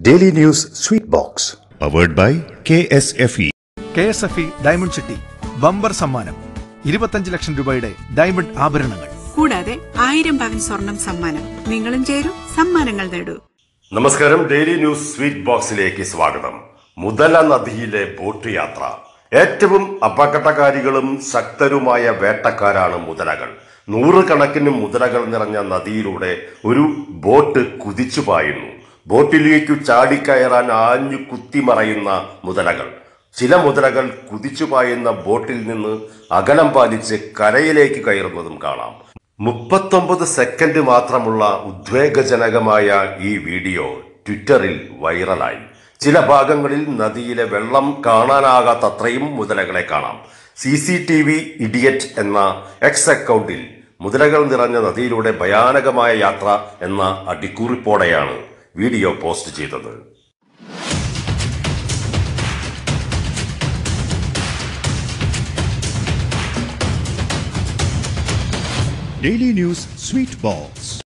daily news sweet box powered by K S F E K S F E diamond city bumper സമ്മാനം ഇരുപത്തഞ്ച് ലക്ഷം രൂപയുടെ diamond ആഭരണങ്ങൾ കൂടാതെ ആയിരം പവൻ സ്വർണം സമ്മാനം നിങ്ങളും ചേരൂ സമ്മാനങ്ങൾ നേടൂ നമസ്കാരം ഡെയിലി ന്യൂസ് സ്വീറ്റ് ബോക്സിലേക്ക് സ്വാഗതം മുതല നദിയിലെ ബോട്ട് യാത്ര ഏറ്റവും അപകടകാരികളും ശക്തരുമായ വേട്ടക്കാരാണ് മുതലകൾ നൂറുകണക്കിന് മുതലകൾ നിറഞ്ഞ നദിയിലൂടെ ഒരു ബോട്ട് കുതിച്ചു പായുന്നു ബോട്ടിലേക്കു ചാടിക്കയറാൻ ആഞ്ഞു കുത്തിമറയുന്ന മുതലകൾ ചില മുതലകൾ കുതിച്ചു പായുന്ന ബോട്ടിൽ നിന്ന് അകലം പാലിച്ച് കരയിലേക്ക് കയറുന്നതും കാണാം മുപ്പത്തൊമ്പത് സെക്കൻഡ് മാത്രമുള്ള ഉദ്വേഗജനകമായ ഈ വീഡിയോ ട്വിറ്ററിൽ വൈറലായി ചില ഭാഗങ്ങളിൽ നദിയിലെ വെള്ളം കാണാനാകാത്തത്രയും മുതലകളെ കാണാം C C T V idiot എന്ന എക്സ് അക്കൗണ്ടിൽ മുതലകൾ നിറഞ്ഞ നദിയിലൂടെ ഭയാനകമായ യാത്ര എന്ന അടിക്കുറിപ്പോടെയാണ് വീഡിയോ പോസ്റ്റ് ചെയ്തത് ഡെയിലി ന്യൂസ് സ്വീറ്റ് ബോക്സ്